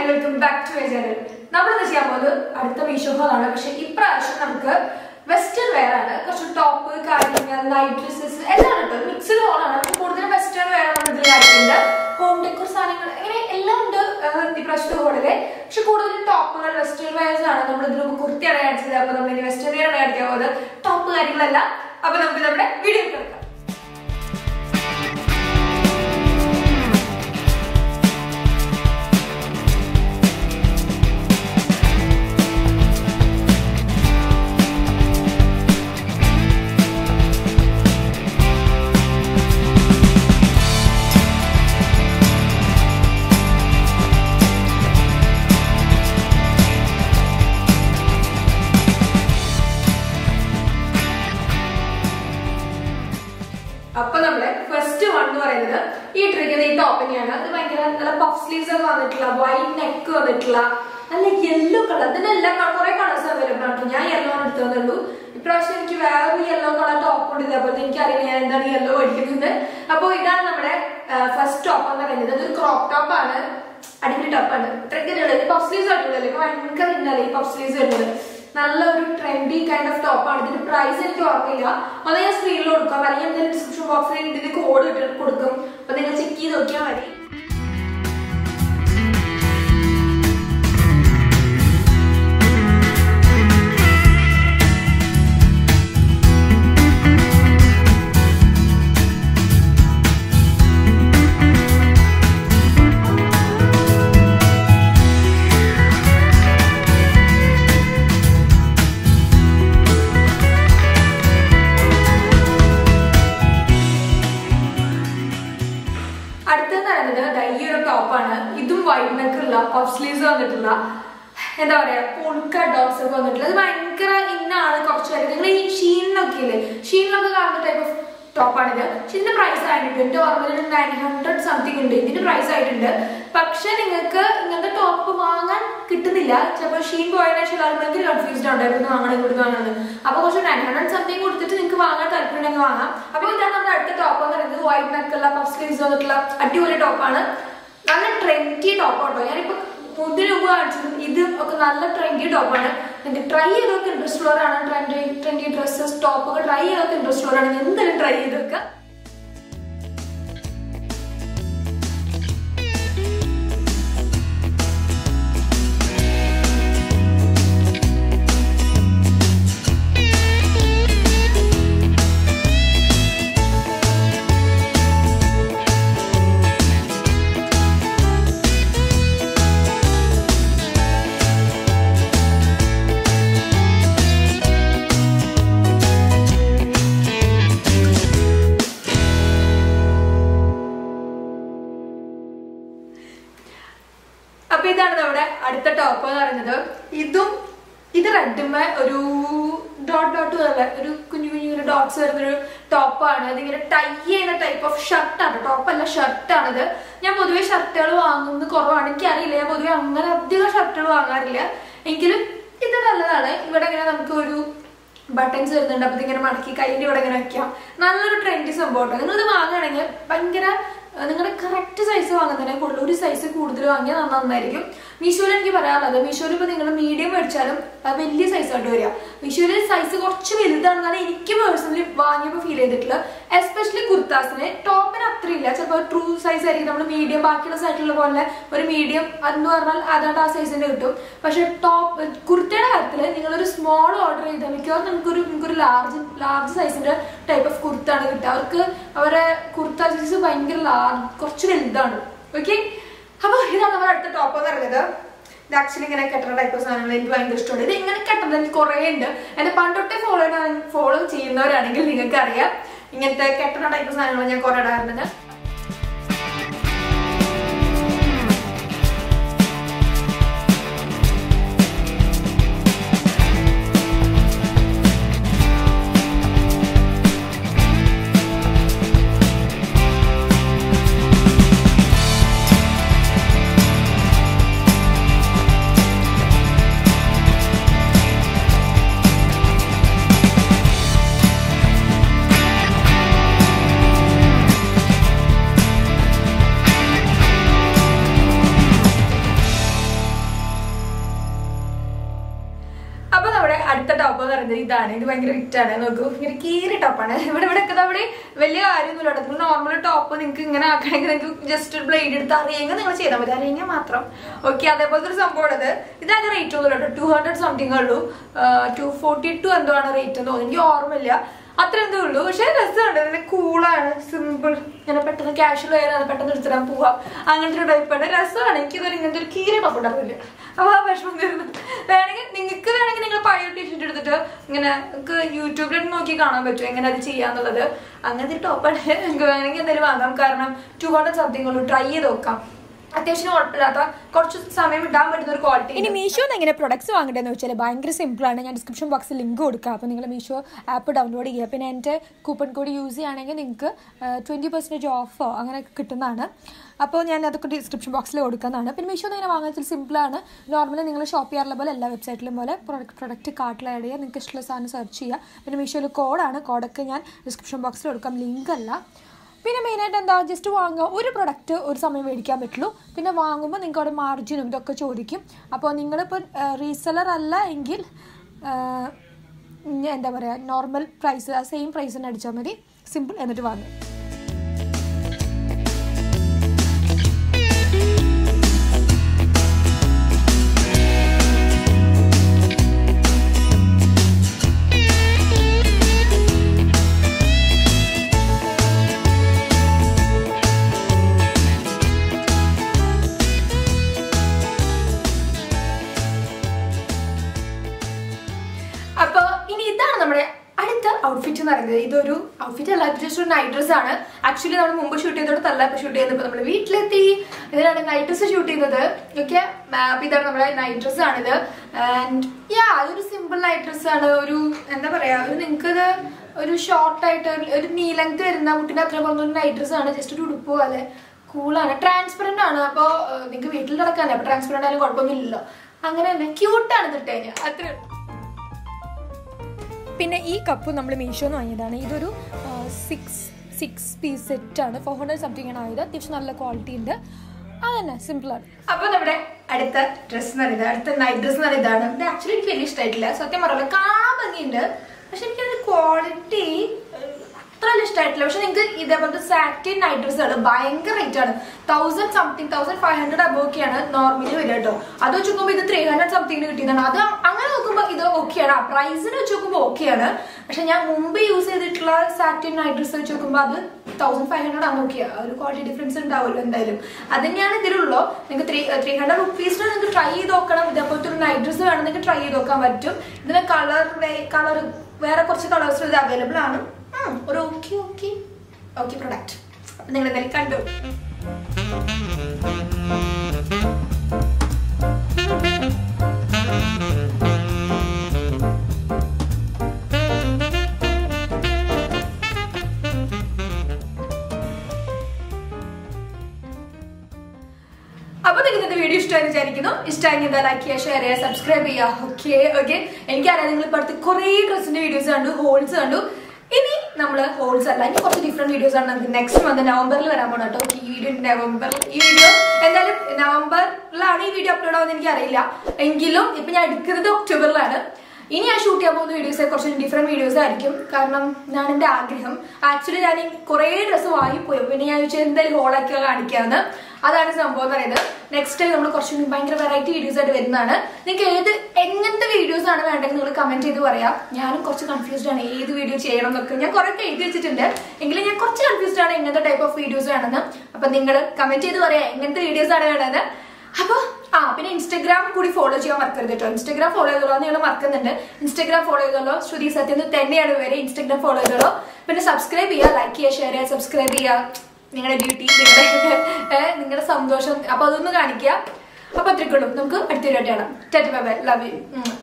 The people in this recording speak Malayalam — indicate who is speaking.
Speaker 1: and welcome back to channel നമ്മൾ ഇന്ന് ചെയ്യാൻ പോകുന്നത് അടുത്ത മീഷോ ഹോളാണ് പക്ഷെ ഇപ്രാവശ്യം നമുക്ക് വെസ്റ്റേൺ വെയർ ആണ് കുറച്ച് ടോപ്പ് കാര്യങ്ങൾ നൈറ്റ് ഡ്രസ്സസ് എല്ലാം ഉണ്ട് മിക്സ്ഡ് ഹോളാണ് നമുക്ക് കൂടുതലും വെസ്റ്റേൺ വെയർ ആണ് ഇതിൽ കാണിക്കുന്നത് ഹോം ഡെക്കോർ സാധനങ്ങൾ അങ്ങനെ എല്ലാം ഉണ്ട് ഏഹ്, ഇപ്രാവശ്യത്തെ ഹോളില് പക്ഷെ കൂടുതലും ടോപ്പുകൾ വെസ്റ്റേൺ വെയർസ് ആണ് നമ്മൾ ഇതിന് മുമ്പ് കുർത്തിയാണ് കാണിച്ചത് അപ്പൊ നമ്മൾ ഇനി വെസ്റ്റേൺ വെയർ ആണ് കാണിക്കാൻ പോകുന്നത് ടോപ്പ് കാര്യങ്ങളെല്ലാം അപ്പൊ നമുക്ക് നമ്മുടെ വീഡിയോ കേൾക്കാം അപ്പൊ നമ്മള് ഫസ്റ്റ് വൺ എന്ന് പറയുന്നത് ഈ ഇട്ടിരിക്കുന്ന ഈ ടോപ്പ് തന്നെയാണ് അത് ഭയങ്കര നല്ല പഫ് സ്ലീവ്സ് ഒക്കെ വന്നിട്ടുള്ള വൈറ്റ് നെക്ക് വന്നിട്ടുള്ള നല്ല യെല്ലോ കളർ ഇതിനെല്ലാം കുറെ കളേഴ്സ് അവൈലബിൾ ആണ് ഞാൻ യെല്ലോ ആണ് എടുത്തു തന്നുള്ളൂ ഇപ്രാവശ്യം എനിക്ക് വേറൊരു യെല്ലോ കളർ ടോപ്പ് ഉണ്ട് ഇതേപോലെ എനിക്കറിയില്ല ഞാൻ എന്താണ് യെല്ലോ മേടിക്കുന്നത് അപ്പോൾ ഇതാണ് നമ്മുടെ ഫസ്റ്റ് ടോപ്പ് എന്ന് പറയുന്നത് ഇതൊരു ക്രോപ്പ് ടോപ്പ് ആണ് അടിപൊളി ടോപ്പാണ് ഇത്രയ്ക്ക് പഫ് സ്ലീവ്സ് അടിപൊളിയല്ലേ ഇപ്പൊ ഭയങ്കര ഇന്നലെ ഈ പഫ് സ്ലീവ്സ് വരുന്നത് നല്ലൊരു ട്രെൻഡി കൈൻഡ് ഓഫ് ടോപ്പാണ് ഇതിന്റെ പ്രൈസ് എനിക്ക് ഓർമ്മയില്ല അത് ഞാൻ സ്ക്രീനിൽ കൊടുക്കാം അല്ലെങ്കിൽ എന്തെങ്കിലും ഡിസ്ക്രിപ്ഷൻ ബോക്സിൽ ഇതിന്റെ കോഡ് ഇട്ട് കൊടുക്കും അപ്പൊ നിങ്ങൾ ചെക്ക് ചെയ്ത് നോക്കിയാൽ മതി അടുത്തെന്ന് പറയുന്നത് ദാ ഈ ഒരു ടോപ്പാണ് ഇതും വൈറ്റ് നെക്കുള്ള പഫ് സ്ലീവ്സ് വന്നിട്ടുള്ള എന്താ പറയാ പോൾക്ക ഡോട്ട്സ് ഒക്കെ വന്നിട്ടുള്ള ഇത് ഭയങ്കര ഇന്നാണ് കുറച്ച് പേര് നിങ്ങൾ ഈ ഷീനിലൊക്കെ ഇല്ലേ ഷീനിലൊക്കെ കാണുന്ന ടൈപ്പ് ഓഫ് ടോപ്പാണിത് പക്ഷെ ഇതിന്റെ പ്രൈസ് ആയിട്ടുണ്ട് എന്റെ ഓർമ്മയിൽ നയൻ ഹൺഡ്രഡ് സംതിങ് ഉണ്ട് ഇതിന്റെ പ്രൈസ് ആയിട്ടുണ്ട് പക്ഷെ നിങ്ങൾക്ക് ഇങ്ങനത്തെ ടോപ്പ് വാങ്ങാൻ കിട്ടുന്നില്ല ചിലപ്പോൾ ഷീൻ പോയതിനു ശേഷം എല്ലാവരും ഭയങ്കര കൺഫ്യൂസ്ഡ് ആണ് ഇവിടുന്ന് വാങ്ങണം ഇവിടുന്ന് വാങ്ങുന്നത് അപ്പൊ കുറച്ച് നയൻ ഹൺഡ്രഡ് സംതിങ് കൊടുത്തിട്ട് നിങ്ങൾക്ക് വാങ്ങാൻ താല്പര്യമുണ്ടെങ്കിൽ വാങ്ങാം അപ്പൊ ഇതാണ് നമ്മുടെ അടുത്ത ടോപ്പ് എന്ന് പറയുന്നത് വൈറ്റ് നെക്കുള്ള പഫ് സ്ലീവ്സ് വന്നിട്ടുള്ള അടിപൊളി ടോപ്പാണ് നല്ല ട്രെൻഡി ടോപ്പ് കേട്ടോ ഞാനിപ്പോ മുതിന് മുമ്പ് കാണിച്ചതും ഇത് ഒക്കെ നല്ല ട്രെൻഡി ടോപ്പാണ് നിങ്ങൾക്ക് ട്രൈ ചെയ്തൊക്കെ ഇൻട്രസ്റ്റ് ഉള്ളവരാണ് ട്രെൻഡി ട്രെൻഡി ഡ്രസ്സസ് ടോപ്പൊക്കെ ട്രൈ ചെയ്തൊക്കെ ഇൻട്രസ്റ്റ് ഉള്ളവരാണ് എന്തായാലും ട്രൈ ചെയ്ത് വെക്കുക അപ്പൊ ഇതാണ് നമ്മുടെ അടുത്ത ടോപ്പ് എന്ന് പറയുന്നത് ഇതും ഇത് റെഡുമേ ഒരു ഡോട്ട് ഡോട്ട് പോലെ ഒരു കുഞ്ഞു കുഞ്ഞു ഒരു ഡോട്ട്സ് വരുന്നൊരു ടോപ്പാണ് ഇതിങ്ങനെ ടൈ ചെയ്യുന്ന ടൈപ്പ് ഓഫ് ഷർട്ടാണ് ടോപ്പല്ല ഷർട്ടാണിത് ഞാൻ പൊതുവെ ഷർട്ടുകൾ വാങ്ങുന്നത് കുറവാണ് എനിക്കറിയില്ല ഞാൻ പൊതുവെ അങ്ങനെ അധികം ഷർട്ടുകൾ വാങ്ങാറില്ല എങ്കിലും ഇത് നല്ലതാണ് ഇവിടെ ഇങ്ങനെ നമുക്ക് ഒരു ബട്ടൺസ് വരുന്നുണ്ട് അപ്പൊ ഇതിങ്ങനെ മടക്കി കൈൻ്റെ ഇവിടെ ഇങ്ങനെ വെക്കാം നല്ലൊരു ട്രെൻഡി സംഭവം നിങ്ങൾ ഇത് വാങ്ങുകയാണെങ്കിൽ ഭയങ്കര അഹ് നിങ്ങളുടെ കറക്റ്റ് സൈസ് വാങ്ങുന്നതിനെ കൂടുതൽ ഒരു സൈസ് കൂടുതൽ വാങ്ങിയാൽ നന്ന- നന്നായിരിക്കും മീഷോയിൽ എനിക്ക് പറയാനുള്ളത് മീഷോയിൽ ഇപ്പൊ നിങ്ങൾ മീഡിയം മേടിച്ചാലും അത് വലിയ സൈസ് ആയിട്ട് വരിക മീഷോയിൽ സൈസ് കുറച്ച് വലുതാണെന്നാണ് എനിക്ക് പേഴ്സണലി വാങ്ങിയപ്പോൾ ഫീൽ ചെയ്തിട്ടുള്ളത് എസ്പെഷ്യലി കുർത്താസിന് ടോപ്പിന് അത്രയില്ല ചിലപ്പോൾ ട്രൂ സൈസ് ആയിരിക്കും നമ്മൾ മീഡിയം ബാക്കിയുള്ള സൈറ്റിലുള്ള പോലെ ഒരു മീഡിയം അതെന്ന് പറഞ്ഞാൽ അതാണ്ട് ആ സൈസിന്റെ കിട്ടും പക്ഷെ ടോപ്പ് കുർത്തയുടെ കാര്യത്തിൽ നിങ്ങളൊരു സ്മോൾ ഓർഡർ ചെയ്താൽ മിക്കവാറും നിങ്ങൾക്കൊരു നിങ്ങൾക്കൊരു ലാർജ് ലാർജ് സൈസിന്റെ ടൈപ്പ് ഓഫ് കുർത്താണ് കിട്ടുക അവർക്ക് അവരെ കുർത്ത സൈസ് ഭയങ്കര ലാർജ് കുറച്ച് വലുതാണ് ഓക്കെ അപ്പൊ ഇതാണ് നമ്മുടെ അടുത്ത ടോപ്പ് എന്ന് പറയുന്നത് ഇത് ആക്ച്വലി ഇങ്ങനെ കെട്ടുന്ന ടൈപ്പ് ഓഫ് സാധനങ്ങൾ എനിക്ക് ഭയങ്കര ഇഷ്ടമുണ്ട് ഇത് ഇങ്ങനെ കെട്ടുന്നത് എനിക്ക് കുറേ ഉണ്ട് എന്നെ പണ്ടൊട്ടേ ഫോളോ ഫോളോ ചെയ്യുന്നവരാണെങ്കിൽ നിങ്ങൾക്ക് അറിയാം ഇങ്ങനത്തെ കെട്ടുന്ന ടൈപ്പ് സാധനങ്ങൾ ഞാൻ കുറെ ഇടാറുണ്ട് എന്ന് പറയുന്നത് ഇതാണ് ഇത് ഭയങ്കര വിറ്റാണ് നോക്കൂ ഇങ്ങനെ കീറി ടോപ്പാണ് ഇവിടെ ഇവിടെ ഒക്കെ അവിടെ വലിയ കാര്യമൊന്നുമില്ല കേട്ടോ നിങ്ങൾ നോർമൽ ടോപ്പ് നിങ്ങൾക്ക് ഇങ്ങനെ ആക്കണമെങ്കിൽ നിങ്ങൾക്ക് ജസ്റ്റ് ബ്ലേഡ് എടുത്ത് അറിയെങ്കിൽ നിങ്ങൾ ചെയ്താൽ മതി അറിയെങ്കിൽ മാത്രം ഓക്കെ അതേപോലത്തെ ഒരു സംഭവം ഇത് ഇതാണ് റേറ്റ് ഒന്നുമില്ല കേട്ടോ ടു ഹൺഡ്രഡ് സംതിങ് ഉള്ളൂ ടു ഫോർട്ടി ടു എന്തോ ആണ് റേറ്റ് എന്ന് തോന്നുന്നു എനിക്ക് ഓർമ്മയില്ല അത്ര എന്തേ ഉള്ളൂ പക്ഷെ രസമുണ്ട് നല്ല കൂളാണ് സിമ്പിൾ ഇങ്ങനെ പെട്ടെന്ന് ക്യാഷ്വൽ ആയാലും പെട്ടെന്ന് എടുത്തിടാൻ പോവാം അങ്ങനത്തെ ഒരു ടൈപ്പാണ് രസമാണ് എനിക്കിതൊരു ഇങ്ങനത്തെ ഒരു കീര ടോപ്പ് ഉണ്ടാവില്ല അപ്പൊ ആ വിഷമം തീർന്നു വേണമെങ്കിൽ നിങ്ങൾക്ക് വേണമെങ്കിൽ നിങ്ങൾ പഴയ ടീഷർട്ട് എടുത്തിട്ട് ഇങ്ങനെ നിങ്ങൾക്ക് യൂട്യൂബിൽ നോക്കി കാണാൻ പറ്റും എങ്ങനെ അത് ചെയ്യാന്നുള്ളത് അങ്ങനത്തെ ഒരു ടോപ്പാണ് നിങ്ങൾക്ക് വേണമെങ്കിൽ എന്തായാലും വാങ്ങാം കാരണം ടു ഹൺഡ്രഡ് സംതിങ് ഉള്ളൂ ട്രൈ ചെയ്ത് നോക്കാം അത്യാവശ്യം കുഴപ്പമില്ലാത്ത കുറച്ച് സമയം ഇടാൻ പറ്റുന്ന ഒരു ക്വാളിറ്റി
Speaker 2: ഇനി മീഷോന്ന് എങ്ങനെ പ്രൊഡക്ട്സ് വാങ്ങേണ്ടതെന്ന് വെച്ചാൽ ഭയങ്കര സിമ്പിളാണ് ഞാൻ ഡിസ്ക്രിപ്ഷൻ ബോക്സിൽ ലിങ്ക് കൊടുക്കാം അപ്പോൾ നിങ്ങൾ മീഷോ ആപ്പ് ഡൗൺലോഡ് ചെയ്യുക പിന്നെ എൻ്റെ കൂപ്പൺ കോഡ് യൂസ് ചെയ്യുകയാണെങ്കിൽ നിങ്ങൾക്ക് ട്വൻറ്റി പെർസെൻറ്റേജ് ഓഫോ അങ്ങനെ കിട്ടുന്നതാണ് അപ്പോൾ ഞാൻ അതൊക്കെ ഡിസ്ക്രിപ്ഷൻ ബോക്സിൽ കൊടുക്കുന്നതാണ് പിന്നെ മീഷോ എങ്ങനെ വാങ്ങാൻ വെച്ചാൽ സിമ്പിളാണ് നോർമലി നിങ്ങൾ ഷോപ്പ് ചെയ്യാറുള്ള പോലെ എല്ലാ വെബ്സൈറ്റിലും പോലെ പ്രൊഡക്റ്റ് പ്രൊഡക്റ്റ് കാർട്ടിൽ ആഡ് ചെയ്യുക നിങ്ങൾക്ക് ഇഷ്ടമുള്ള സാധനം സെർച്ച് ചെയ്യുക പിന്നെ മീഷോയിൽ കോഡാണ് കോഡൊക്കെ ഞാൻ ഡിസ്ക്രിപ്ഷൻ ബോക്സിൽ കൊടുക്കാം ലിങ്ക് അല്ല പിന്നെ മെയിനായിട്ട് എന്താ ജസ്റ്റ് വാങ്ങുക ഒരു പ്രൊഡക്റ്റ് ഒരു സമയം മേടിക്കാൻ പറ്റുള്ളൂ പിന്നെ വാങ്ങുമ്പോൾ നിങ്ങൾക്ക് അവിടെ മാർജിനും ഇതൊക്കെ ചോദിക്കും അപ്പോൾ നിങ്ങളിപ്പോൾ റീസെലർ അല്ല എങ്കിൽ ആ, ഇനി എന്താ പറയുക നോർമൽ പ്രൈസ് ആ സെയിം പ്രൈസ് തന്നെ അടിച്ചാൽ മതി സിമ്പിൾ എന്നിട്ട് വാങ്ങും
Speaker 1: അപ്പൊ ഇനി ഇതാണ് നമ്മുടെ അടുത്ത ഔട്ട്ഫിറ്റ് എന്ന് പറയുന്നത് ഇതൊരു ഔട്ട്ഫിറ്റ് അല്ല ജസ്റ്റ് ഒരു നൈറ്റ് ഡ്രസ് ആണ് ആക്ച്വലി നമ്മൾ മുമ്പ് ഷൂട്ട് ചെയ്തോടത്തല്ല ഇപ്പൊ ഷൂട്ട് ചെയ്യുന്നത് ഇപ്പൊ നമ്മൾ വീട്ടിലെത്തി ഇതിനാണ് നൈറ്റ് ഡ്രസ് ഷൂട്ട് ചെയ്യുന്നത് ഓക്കെ അപ്പൊ ഇതാണ് നമ്മുടെ നൈറ്റ് ഡ്രസ് ആണിത് ആൻഡ് യാ അതൊരു സിമ്പിൾ നൈറ്റ് ഡ്രസ് ആണ് ഒരു എന്താ പറയാ ഒരു നിങ്ങൾക്ക് ഇത് ഒരു ഷോർട്ട് ആയിട്ട് ഒരു- ഒരു നീ ലെങ്ത് വരുന്ന മുട്ടിന്റെ അത്ര പോകുന്ന ഒരു നൈറ്റ് ഡ്രസ് ആണ് ജസ്റ്റ് ഒരു ഉടുപ്പ് പോലെ കൂളാണ് ട്രാൻസ്പെറന്റ് ആണ് അപ്പൊ നിങ്ങൾക്ക് വീട്ടിൽ നടക്കാനേ അപ്പൊ ട്രാൻസ്പെറന്റ് ആയാലും കുഴപ്പമൊന്നുമില്ലല്ലോ അങ്ങനെ തന്നെ ക്യൂട്ടാണ് ഇതിട്ടേന് അത്രേ ഉള്ളൂ
Speaker 2: പിന്നെ ഈ കപ്പ് നമ്മൾ മീഷോന്ന് വാങ്ങിയതാണ് ഇതൊരു സിക്സ് സിക്സ് പീസ് സെറ്റാണ് ഫോർ ഹൺഡ്രഡ് സംതിങ് ആണ് ആയത് അത്യാവശ്യം നല്ല ക്വാളിറ്റി ഉണ്ട് അതന്നെ സിമ്പിളാണ്
Speaker 1: അപ്പൊ നമ്മുടെ അടുത്ത ഡ്രസ് എന്ന് പറയുന്നത് അടുത്ത നൈറ്റ് ഡ്രസ് എന്ന് പറയുന്നത് ഇതാണ് ഇത് ആക്ച്വലി എനിക്ക് വലിയ ഇഷ്ടമായിട്ടില്ല സത്യം പറഞ്ഞല്ലോ കാണാൻ ഭംഗിയുണ്ട് പക്ഷെ എനിക്കതിന്റെ ക്വാളിറ്റി അത്ര വലിയ ഇഷ്ടമായിട്ടില്ല പക്ഷെ നിങ്ങൾക്ക് ഇതേപോലത്തെ സാറ്റിൻ നൈറ്റ് ഡ്രസ്സുകൾ ഭയങ്കര റേറ്റ് ആണ് thousand something thousand five hundred അബോക്കെയാണ് നോർമലി വരിക കേട്ടോ അത് വെച്ച് നോക്കുമ്പോൾ ഇത് ത്രീ ഹൺഡ്രഡ് സംതിങ്ങിന് കിട്ടിയതാണ് അത് അങ്ങനെ നോക്കുമ്പോൾ ഇത് ഓക്കെയാണ് ആ പ്രൈസിന് വെച്ച് നോക്കുമ്പോൾ ഓക്കെയാണ് പക്ഷെ ഞാൻ മുമ്പ് യൂസ് ചെയ്തിട്ടുള്ള സാറ്റിൻ നൈറ്റ് ഡ്രസ് വെച്ച് നോക്കുമ്പോൾ അത് തൗസൻഡ് ഫൈവ് ഹൺഡ്രഡ് ആണ് ഓക്കെ ഒരു ക്വാളിറ്റി ഡിഫറൻസ് ഉണ്ടാവുമല്ലോ എന്തായാലും അത് തന്നെയാണ് ഇതിലുള്ളൂ നിങ്ങൾക്ക് ത്രീ ത്രീ ഹൺഡ്രഡ് റുപ്പീസിന് നിങ്ങൾക്ക് ട്രൈ ചെയ്ത് നോക്കണം ഇതേപോലത്തെ ഒരു നൈറ്റ് ഡ്രസ് വേണം നിങ്ങൾക്ക് ട്രൈ ചെയ്ത് നോക്കാൻ പറ്റും ഇതിന് കളർ കളർ വേറെ കുറച്ച് കളേഴ്സ് ഇത് അവൈലബിൾ ആണ് ഉം, ഒരു ഓക്കെ ഓക്കെ ഓക്കെ പ്രൊഡക്റ്റ് അപ്പൊ നിങ്ങൾ എന്തായാലും കണ്ടു അപ്പൊ നിങ്ങൾക്ക് ഇന്നത്തെ വീഡിയോ ഇഷ്ടമായി വിചാരിക്കുന്നു ഇഷ്ടമായി എന്താ ലൈക്ക് ചെയ്യുക ഷെയർ ചെയ്യുക സബ്സ്ക്രൈബ് ചെയ്യുക ഓക്കെ ഓക്കെ എനിക്കറിയാം നിങ്ങൾ ഇപ്പൊ അടുത്ത് കുറേ ഡ്രസ്സിന്റെ വീഡിയോസ് കണ്ടു ഹോൾസ് കണ്ടു ഇനി നമ്മൾ ഹോൾസ് അല്ല ഇനി കുറച്ച് ഡിഫറെന്റ് വീഡിയോസ് ആണ് നമുക്ക് നെക്സ്റ്റ് മന്ത് നവംബറിൽ വരാൻ പോകണം കേട്ടോ ഈ വീഡിയോ നവംബറിൽ ഈ വീഡിയോ എന്തായാലും നവംബറിലാണ് ഈ വീഡിയോ അപ്ലോഡ് ആവുന്നത് എനിക്ക് അറിയില്ല എങ്കിലും ഇപ്പൊ ഞാൻ എടുക്കുന്നത് ഒക്ടോബറിലാണ് ഇനി ഞാൻ ഷൂട്ട് ചെയ്യാൻ പോകുന്ന വീഡിയോസ് കുറച്ച് ഡിഫറെന്റ് വീഡിയോസ് ആയിരിക്കും കാരണം ഞാൻ എന്റെ ആഗ്രഹം ആക്ച്വലി ഞാൻ ഈ കുറേ ഡ്രസ്സ് വാങ്ങിപ്പോയി അപ്പൊ പിന്നെ ഞാൻ ചോദിച്ചാൽ എന്തായാലും ഹോളാക്കി കാണിക്കാന്ന് അതാണ് സംഭവം എന്ന് പറയുന്നത് നെക്സ്റ്റ് ടൈം നമ്മൾ കുറച്ചുകൂടി ഭയങ്കര വെറൈറ്റി വീഡിയോസ് ആയിട്ട് വരുന്നതാണ് നിങ്ങൾക്ക് ഏത് എങ്ങനത്തെ വീഡിയോസ് ആണ് വേണ്ടത് നിങ്ങൾ കമന്റ് ചെയ്ത് പറയാം ഞാനും കുറച്ച് കൺഫ്യൂസ്ഡ് ആണ് ഏത് വീഡിയോ ചെയ്യണം എന്നൊക്കെ ഞാൻ കുറെ എഴുതി വെച്ചിട്ടുണ്ട് എങ്കിലും ഞാൻ കുറച്ച് കൺഫ്യൂസ്ഡ് ആണ് എങ്ങനത്തെ ടൈപ്പ് ഓഫ് വീഡിയോസ് വേണമെന്ന് അപ്പൊ നിങ്ങൾ കമന്റ് ചെയ്ത് പറയാം എങ്ങനത്തെ വീഡിയോസ് ആണ് വേണ്ടത് അപ്പൊ ആ പിന്നെ ഇൻസ്റ്റാഗ്രാം കൂടി ഫോളോ ചെയ്യാൻ മറക്കരുത് കേട്ടോ ഇൻസ്റ്റാഗ്രാം ഫോളോ ചെയ്തോളൂ നിങ്ങൾ മറക്കുന്നുണ്ട് ഇൻസ്റ്റാഗ്രാം ഫോളോ ചെയ്തോളൂ ശ്രുതി സത്യം തന്നെയാണ് പേര് ഇൻസ്റ്റാഗ്രാം ഫോളോ ചെയ്തോളൂ പിന്നെ സബ്സ്ക്രൈബ് ചെയ്യുക ലൈക്ക് ചെയ്യുക ഷെയർ ചെയ്യുക സബ്സ്ക്രൈബ് ചെയ്യുക നിങ്ങളുടെ ഡ്യൂട്ടി നിങ്ങളുടെ ഏഹ്, നിങ്ങളുടെ സന്തോഷം അപ്പൊ അതൊന്ന് കാണിക്കുക അപ്പൊ അത്രയ്ക്കുള്ളൂ നമുക്ക് അടുത്തൊരു ആയിട്ട് കാണാം tata bye bye love U